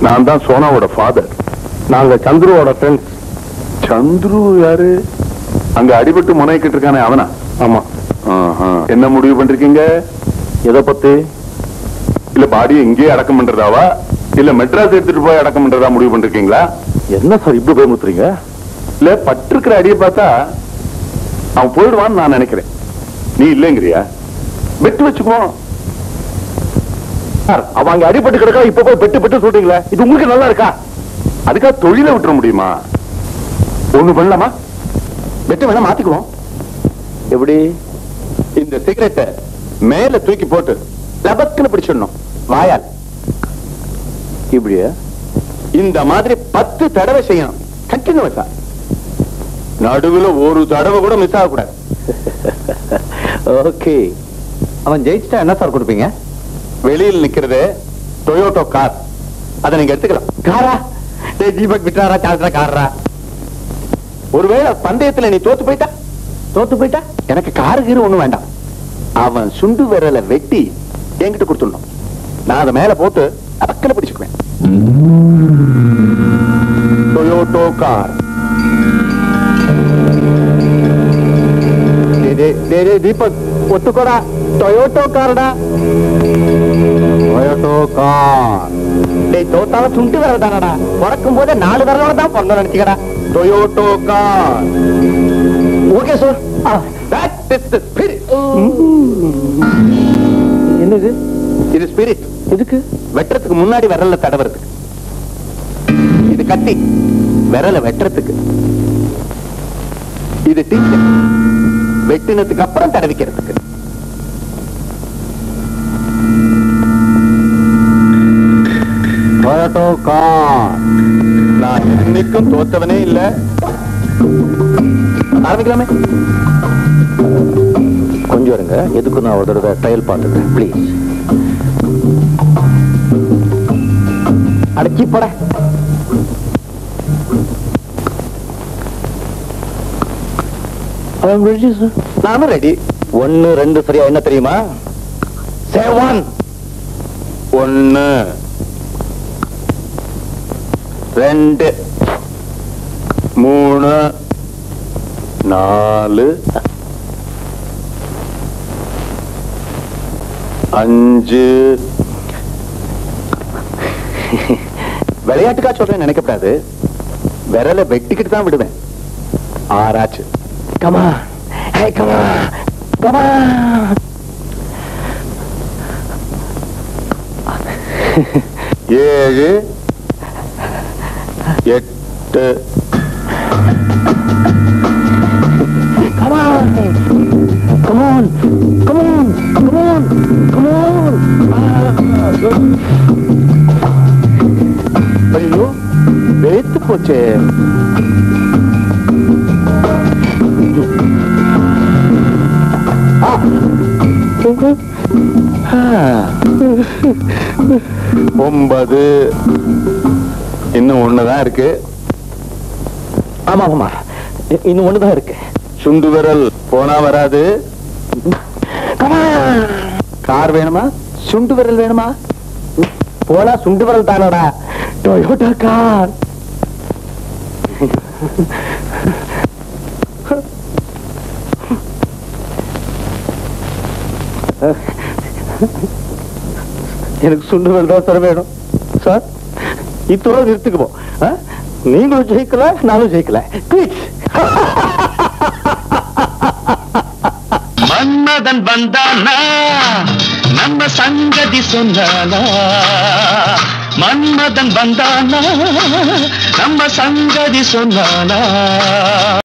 நான் தான் சோனாவோட ஃபாதர் நாங்க சந்துருவோட ஃப்ரெண்ட்ஸ் சந்துரு யாரு அங்க அடிபட்டு முனைக்கிட்டு இருக்கானே அவனா ஆமா ஆஹா. என்ன முடிவு பண்றீங்க எதை பத்தி இல்ல பாடியை இங்கேயே அடக்கம் பண்றதாவா இல்ல மெட்ராஸ் எடுத்துட்டு போய் அடக்கம் பண்றதா முடிவு பண்றீங்களா என்ன சார் இப்படி பயமுத்துறீங்க இல்ல பட்டிருக்கிற அடியை பார்த்தா அவன் போயிடுவான்னு நான் நினைக்கிறேன் நீ இல்லைங்கிறியா வெட்டு வச்சுக்குவோம் சார் அவன் அங்க அடிபட்டு கிடக்கா இப்ப போய் பெட்டு பெட்டு சொல்றீங்களே இது உங்களுக்கு நல்லா இருக்கா அதுக்காக தொழிலை விட்டுற முடியுமா ஒண்ணு பண்ணலாமா வெட்டு வேணா மாத்திக்குவோம் எப்படி இந்த சிகரெட்டை மேல தூக்கி போட்டு லபக்குன்னு பிடிச்சிடணும் வாயால் இப்படியா இந்த மாதிரி பத்து தடவை செய்யணும் கண்டினியூஸா நடுவுல ஒரு தடவை கூட மிஸ் ஆகக்கூடாது ஓகே அவன் ஜெயிச்சிட்டா என்ன சார் கொடுப்பீங்க வெளியில் நிக்கிறது டொயோட்டோ கார் அதை நீங்க எடுத்துக்கலாம் காரா டேய் தீபக் விட்டாரா சால்ரா காரா ஒருவேளை பந்தயத்துல நீ தோத்து போயிட்டா தோத்து போயிட்டா எனக்கு காரு கீரு ஒண்ணும் வேண்டாம் அவன் சுண்டு விரலை வெட்டி என்கிட்ட கொடுத்துடணும் நான் அதை மேல போட்டு அக்கல பிடிச்சுக்குவேன் டொயோட்டோ கார் தீபக் ஒத்துக்கோடா டொயோட்டோ காரடா டொயோட்டோ கார் டேய் தோத்தால சுண்டு வரல் தானடா பிறக்கும் போதே நாலு வரலோட தான் பிறந்தோம் நினைச்சுக்கடா Toyota car okay sir That is the spirit. என்னது இது ஸ்பிரிட் எதுக்கு வெட்டுறதுக்கு முன்னாடி விரல்ல தடவுறதுக்கு இது கத்தி விரல வெட்டுறதுக்கு இது டீச்சர் வெட்டினதுக்கு அப்புறம் தடவிக்கிறதுக்கு டொயோட்டோ கார் நான் இன்னைக்கும் தோத்தவனே இல்ல ஆரம்பிக்கலாமே கொஞ்சம் இருங்க எதுக்கு நான் ஒரு தடவை ட்ரையல் பார்த்துக்கிறேன் ப்ளீஸ் அடக்கி போட நானும் ரெடி ஒன்னு ரெண்டு சரியா என்ன தெரியுமா செவன் ஒன்னு ரெண்டு மூணு நாலு அஞ்சு விளையாட்டுக்கா சொல்றேன் நினைக்கப்படாது விரல வெட்டிக்கிட்டு தான் விடுவேன் ஆறாச்சு கமா ஹே கமா கமா ஏழு எட்டு Come on! Come on! Come on! Come on! Come on! ஐயோ வேத்து போச்சே ஒன்பது இன்னும் ஒண்ணுதான் இருக்கு ஆமா ஆமா இ- இன்னும் ஒண்ணுதான் இருக்கு சுண்டு விரல் போனா வராது Come on! கார் வேணுமா சுண்டு விரல் வேணுமா போனா சுண்டு வரல் தானடா டொயோட்டா கார் எனக்கு சுண்டு வரல் தான் சார் வேணும் சார் இத்தோட நிறுத்துக்குவோம் ஆ? நீங்களும் ஜெயிக்கல நானும் ஜெயிக்கல குயிட் மன்மதன் வந்தானா நம்ம சங்கதி சொன்னானா மன்மதன் வந்தானா நம்ம சங்கதி சொன்னானா